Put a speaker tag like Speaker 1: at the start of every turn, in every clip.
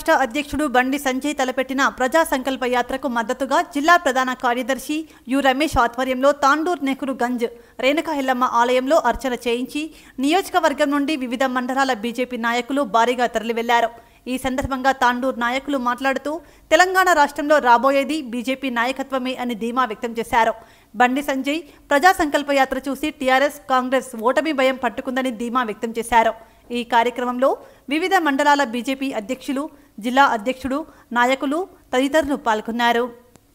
Speaker 1: రాష్ట్ర అధ్యక్షుడు బండి సంజయ్ తలపెట్టిన ప్రజా సంకల్ప యాత్రకు మద్దతుగా జిల్లా ప్రధాన కార్యదర్శి యు రమేష్ ఆధ్వర్యంలో తాండూర్ నెహ్రూ గంజ్ రేణుకా ఎల్లమ్మ ఆలయంలో అర్చన చేయించి నియోజకవర్గం నుండి వివిధ మండలాల బీజేపీ నాయకులు భారీగా తరలివెళ్లారు ఈ సందర్భంగా తాండూర్ నాయకులు మాట్లాడుతూ తెలంగాణ రాష్ట్రంలో రాబోయేది బీజేపీ నాయకత్వమే అని ధీమా వ్యక్తం చేశారు బండి సంజయ్ ప్రజా సంకల్ప యాత్ర చూసి టీఆర్ఎస్ కాంగ్రెస్ ఓటమి భయం పట్టుకుందని ధీమా వ్యక్తం చేశారు ఈ కార్యక్రమంలో వివిధ మండలాల బీజేపీ అధ్యక్షులు జిల్లా అధ్యక్షుడు నాయకులు తదితరులు పాల్గొన్నారు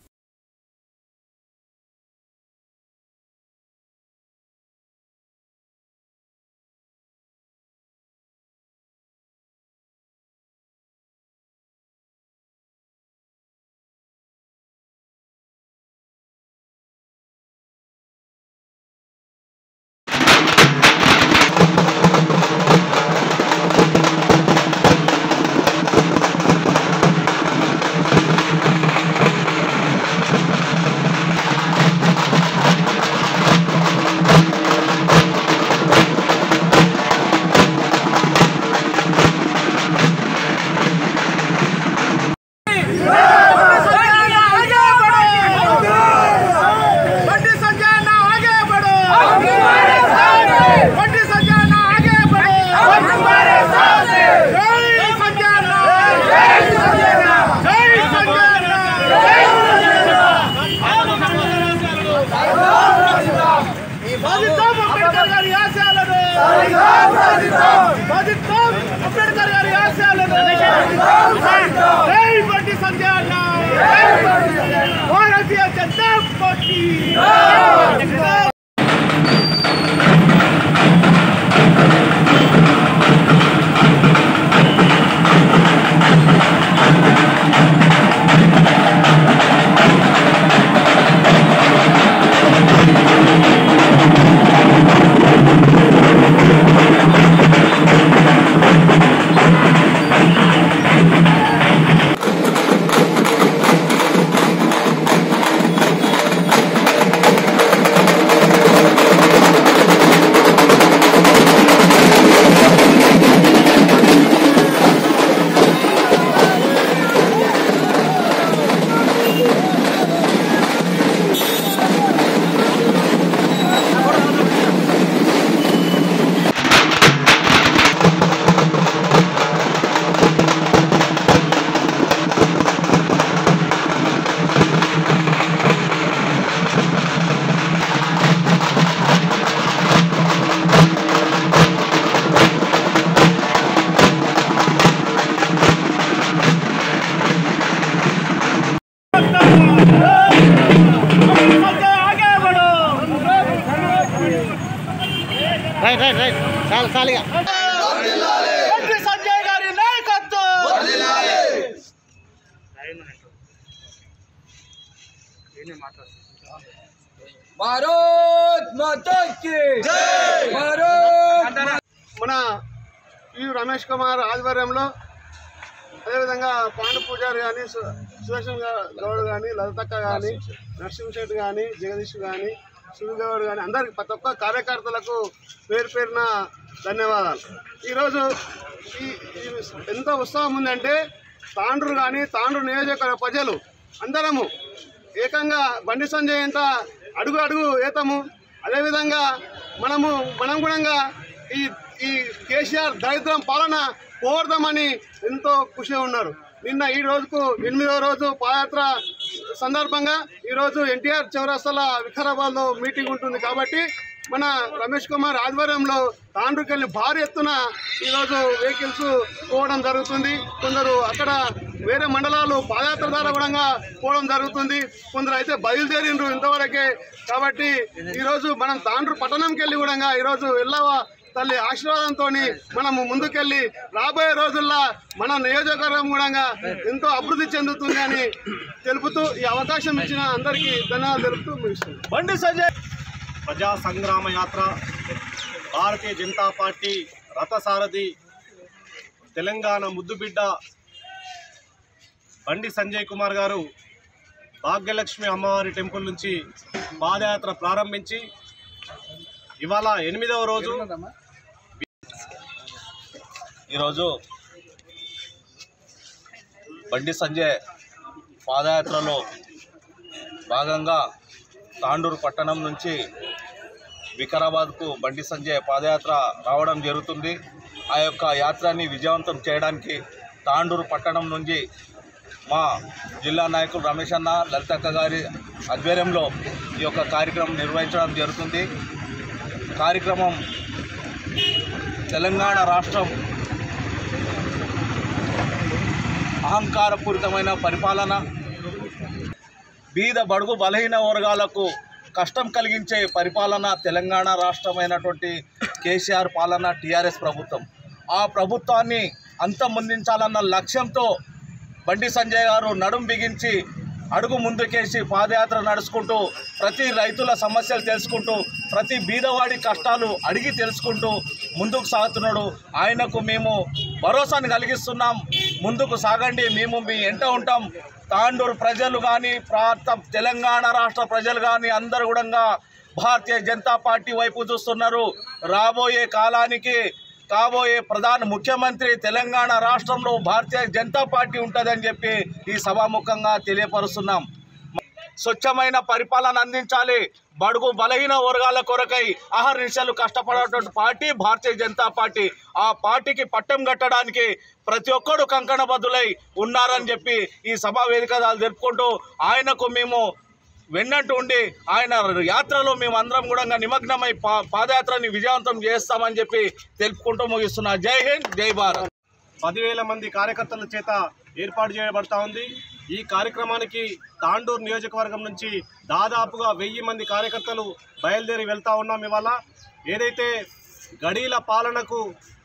Speaker 2: बंडी संजय ना आगे बढ़ो बंडी संजय ना आगे बढ़ो जय संजय ना जय संजय ना బాధిద్దాం అంబేద్కర్ గారి ఆశయాలను బాధిద్దాం అంబేద్కర్ గారి ఆశయాలను జై బండి సంజయ్ అన్న భారతీయ జనతా పార్టీ సంజయ్ ఆగే బడో
Speaker 3: రైట్ రైట్ రైట్ చాలు చాలుగా
Speaker 2: బండి సంజయ్ గారి నాయకత్వం
Speaker 4: భారత్ మాతా కి భారత్
Speaker 5: మన ఈ రమేష్ కుమార్ ఆధ్వర్యంలో అదేవిధంగా పాండు పూజారి కానీ సుదర్శన్ గా- గౌడ్ కానీ లలితక్క కానీ నరసింహ శెట్టి కానీ జగదీష్ కానీ సూర్యగౌడ్ కానీ అందరికి ప్రతి ఒక్క కార్యకర్తలకు పేరు పేరున ధన్యవాదాలు ఈరోజు ఈ ఈ ఎంత ఉత్సాహం ఉందంటే తాండ్రు కానీ తాండ్రు నియోజకవర్గ ప్రజలు అందరము ఏకంగా బండి సంజయ్ ఎంత అడుగు అడుగు ఏతము అదేవిధంగా మనము మనం కూడా ఈ ఈ కేసీఆర్ దరిద్రం పాలన పోవడదామని ఎంతో ఖుషిగా ఉన్నారు నిన్న ఈ రోజుకు ఎనిమిదవ రోజు పాదయాత్ర సందర్భంగా ఈరోజు ఎన్టీఆర్ చౌరస్తాల వికారాబాద్లో మీటింగ్ ఉంటుంది కాబట్టి మన రమేష్ కుమార్ ఆధ్వర్యంలో తాండ్రుకెళ్ళి భారీ ఎత్తున ఈరోజు వెహికల్స్ పోవడం జరుగుతుంది కొందరు అక్కడ వేరే మండలాలు పాదయాత్ర ద్వారా కూడా పోవడం జరుగుతుంది కొందరు అయితే బయలుదేరిండ్రు ఇంతవరకే కాబట్టి ఈరోజు మనం తాండ్రు పట్టణంకి వెళ్ళి కూడా ఈరోజు ఎల్లవ తల్లి ఆశీర్వాదంతో మనము ముందుకెళ్ళి రాబోయే రోజుల్లో మన నియోజకవర్గం కూడా ఎంతో అభివృద్ధి చెందుతుంది అని తెలుపుతూ ఈ అవకాశం ఇచ్చిన అందరికీ ధన్యవాదాలు తెలుపుతూ ముగిస్తున్నాను
Speaker 2: బండి సంజయ్
Speaker 3: ప్రజా సంగ్రామ యాత్ర భారతీయ జనతా పార్టీ రథసారథి తెలంగాణ ముద్దుబిడ్డ బండి సంజయ్ కుమార్ గారు భాగ్యలక్ష్మి అమ్మవారి టెంపుల్ నుంచి పాదయాత్ర ప్రారంభించి ఇవాళ ఎనిమిదవ రోజు ఈరోజు
Speaker 6: బండి సంజయ్ పాదయాత్రలో భాగంగా తాండూరు పట్టణం నుంచి వికారాబాద్కు బండి సంజయ్ పాదయాత్ర రావడం జరుగుతుంది ఆ యొక్క యాత్రని విజయవంతం చేయడానికి తాండూరు పట్టణం నుంచి మా జిల్లా నాయకులు రమేష్ అన్న లలితక్క గారి ఆధ్వర్యంలో ఈ యొక్క కార్యక్రమం నిర్వహించడం జరుగుతుంది కార్యక్రమం తెలంగాణ రాష్ట్రం అహంకారపూరితమైన పరిపాలన బీద బడుగు బలహీన వర్గాలకు కష్టం కలిగించే పరిపాలన తెలంగాణ రాష్ట్రమైనటువంటి కేసీఆర్ పాలన టీఆర్ఎస్ ప్రభుత్వం ఆ ప్రభుత్వాన్ని అంతమొందించాలన్న లక్ష్యంతో బండి సంజయ్ గారు నడుం బిగించి అడుగు ముందుకేసి పాదయాత్ర నడుచుకుంటూ ప్రతి రైతుల సమస్యలు తెలుసుకుంటూ ప్రతి బీదవాడి కష్టాలు అడిగి తెలుసుకుంటూ ముందుకు సాగుతున్నాడు ఆయనకు మేము భరోసాను కలిగిస్తున్నాం ముందుకు సాగండి మేము మీ ఎంట ఉంటాం తాండూరు ప్రజలు కానీ ప్రాంత తెలంగాణ రాష్ట్ర ప్రజలు కానీ అందరూ కూడా భారతీయ జనతా పార్టీ వైపు చూస్తున్నారు రాబోయే కాలానికి కాబోయే ప్రధాన ముఖ్యమంత్రి తెలంగాణ రాష్ట్రంలో భారతీయ జనతా పార్టీ ఉంటుందని చెప్పి ఈ సభాముఖంగా తెలియపరుస్తున్నాం స్వచ్ఛమైన పరిపాలన అందించాలి బడుగు బలహీన వర్గాల కొరకై ఆహర్నిశలు కష్టపడేటువంటి పార్టీ భారతీయ జనతా పార్టీ ఆ పార్టీకి పట్టం కట్టడానికి ప్రతి ఒక్కడు కంకణబద్దులై ఉన్నారని చెప్పి ఈ సభా వేదిక జరుపుకుంటూ ఆయనకు మేము వెన్నట్టు ఉండి ఆయన యాత్రలో మేము అందరం కూడా నిమగ్నమై పా పాదయాత్రని విజయవంతం చేస్తామని చెప్పి తెలుపుకుంటూ ముగిస్తున్నా జై హింద్ జై భారత్
Speaker 3: పదివేల మంది కార్యకర్తల చేత ఏర్పాటు చేయబడతా ఉంది ఈ కార్యక్రమానికి తాండూరు నియోజకవర్గం నుంచి దాదాపుగా వెయ్యి మంది కార్యకర్తలు బయలుదేరి వెళ్తా ఉన్నాం ఇవాళ ఏదైతే గడీల పాలనకు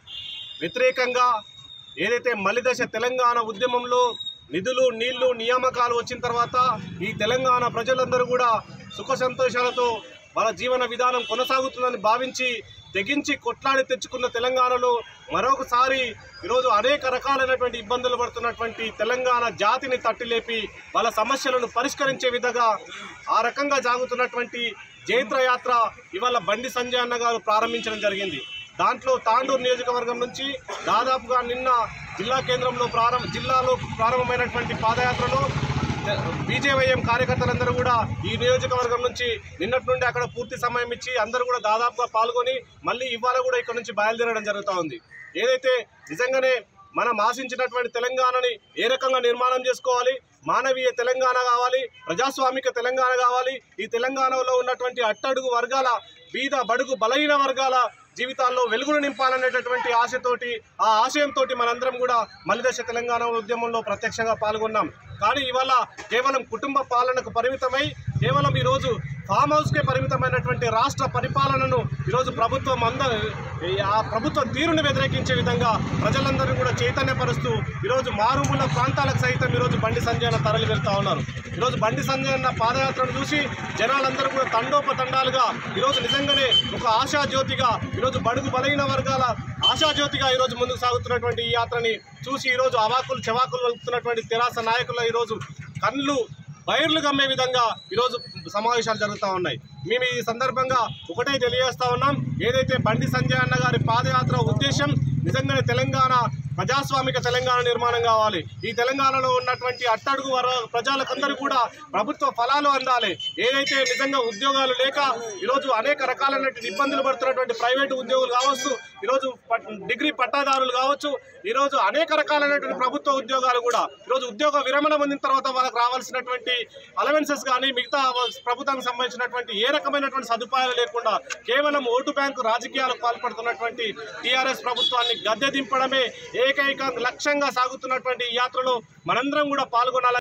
Speaker 3: వ్యతిరేకంగా ఏదైతే మలిదశ తెలంగాణ ఉద్యమంలో నిధులు నీళ్లు నియామకాలు వచ్చిన తర్వాత ఈ తెలంగాణ ప్రజలందరూ కూడా సుఖ సంతోషాలతో వాళ్ళ జీవన విధానం కొనసాగుతుందని భావించి తెగించి కొట్లాడి తెచ్చుకున్న తెలంగాణలో మరొకసారి ఈరోజు అనేక రకాలైనటువంటి ఇబ్బందులు పడుతున్నటువంటి తెలంగాణ జాతిని తట్టిలేపి వాళ్ళ సమస్యలను పరిష్కరించే విధంగా ఆ రకంగా సాగుతున్నటువంటి జైత్ర యాత్ర ఇవాళ బండి సంజయ్ అన్న గారు ప్రారంభించడం జరిగింది దాంట్లో తాండూరు నియోజకవర్గం నుంచి దాదాపుగా నిన్న జిల్లా కేంద్రంలో ప్రారంభ జిల్లాలో ప్రారంభమైనటువంటి పాదయాత్రలో బీజేవైఎం కార్యకర్తలందరూ కూడా ఈ నియోజకవర్గం నుంచి నిన్నటి నుండి అక్కడ పూర్తి సమయం ఇచ్చి అందరూ కూడా దాదాపుగా పాల్గొని మళ్ళీ ఇవాళ కూడా ఇక్కడ నుంచి బయలుదేరడం జరుగుతూ ఉంది ఏదైతే నిజంగానే మనం ఆశించినటువంటి తెలంగాణని ఏ రకంగా నిర్మాణం చేసుకోవాలి మానవీయ తెలంగాణ కావాలి ప్రజాస్వామిక తెలంగాణ కావాలి ఈ తెలంగాణలో ఉన్నటువంటి అట్టడుగు వర్గాల బీద బడుగు బలహీన వర్గాల జీవితాల్లో వెలుగును నింపాలనేటటువంటి ఆశతోటి ఆ ఆశయంతో మనందరం కూడా మలిదశ తెలంగాణ ఉద్యమంలో ప్రత్యక్షంగా పాల్గొన్నాం కానీ ఇవాళ కేవలం కుటుంబ పాలనకు పరిమితమై కేవలం ఈరోజు ఫామ్ హౌస్కే పరిమితమైనటువంటి రాష్ట్ర పరిపాలనను ఈరోజు ప్రభుత్వం అంద ఆ ప్రభుత్వ తీరును వ్యతిరేకించే విధంగా ప్రజలందరూ కూడా చైతన్యపరుస్తూ ఈరోజు మారుమూల ప్రాంతాలకు సైతం ఈరోజు బండి సంజయ్ అన్న తరలి వెళ్తా ఉన్నారు ఈరోజు బండి సంజయ్ అన్న పాదయాత్రను చూసి జనాలందరూ కూడా తండోపతండాలుగా ఈరోజు నిజంగానే ఒక ఆశాజ్యోతిగా ఈరోజు బడుగు బలహీన వర్గాల ఆశాజ్యోతిగా ఈరోజు ముందుకు సాగుతున్నటువంటి ఈ యాత్రని చూసి ఈరోజు అవాకులు చెవాకులు వలుపుతున్నటువంటి తెరాస నాయకుల ఈరోజు కళ్ళు బయర్లు గమ్మే విధంగా ఈరోజు సమావేశాలు జరుగుతూ ఉన్నాయి మేము ఈ సందర్భంగా ఒకటే తెలియజేస్తా ఉన్నాం ఏదైతే బండి సంజయ్ అన్న గారి పాదయాత్ర ఉద్దేశం నిజంగానే తెలంగాణ ప్రజాస్వామిక తెలంగాణ నిర్మాణం కావాలి ఈ తెలంగాణలో ఉన్నటువంటి అట్టడుగు వర ప్రజలకందరూ కూడా ప్రభుత్వ ఫలాలు అందాలి ఏదైతే నిజంగా ఉద్యోగాలు లేక ఈరోజు అనేక రకాలైనటువంటి ఇబ్బందులు పడుతున్నటువంటి ప్రైవేటు ఉద్యోగులు కావచ్చు ఈరోజు పట్- డిగ్రీ పట్టాదారులు కావచ్చు ఈరోజు అనేక రకాలైనటువంటి ప్రభుత్వ ఉద్యోగాలు కూడా ఈరోజు ఉద్యోగ విరమణ పొందిన తర్వాత వాళ్ళకి రావాల్సినటువంటి అలవెన్సెస్ కానీ మిగతా ప్రభుత్వానికి సంబంధించినటువంటి ఏ రకమైనటువంటి సదుపాయాలు లేకుండా కేవలం ఓటు బ్యాంకు రాజకీయాలకు పాల్పడుతున్నటువంటి టీఆర్ఎస్ ప్రభుత్వాన్ని గద్దె దింపడమే ఏకైక లక్ష్యంగా సాగుతున్నటువంటి ఈ యాత్రలో మనందరం కూడా పాల్గొనాలని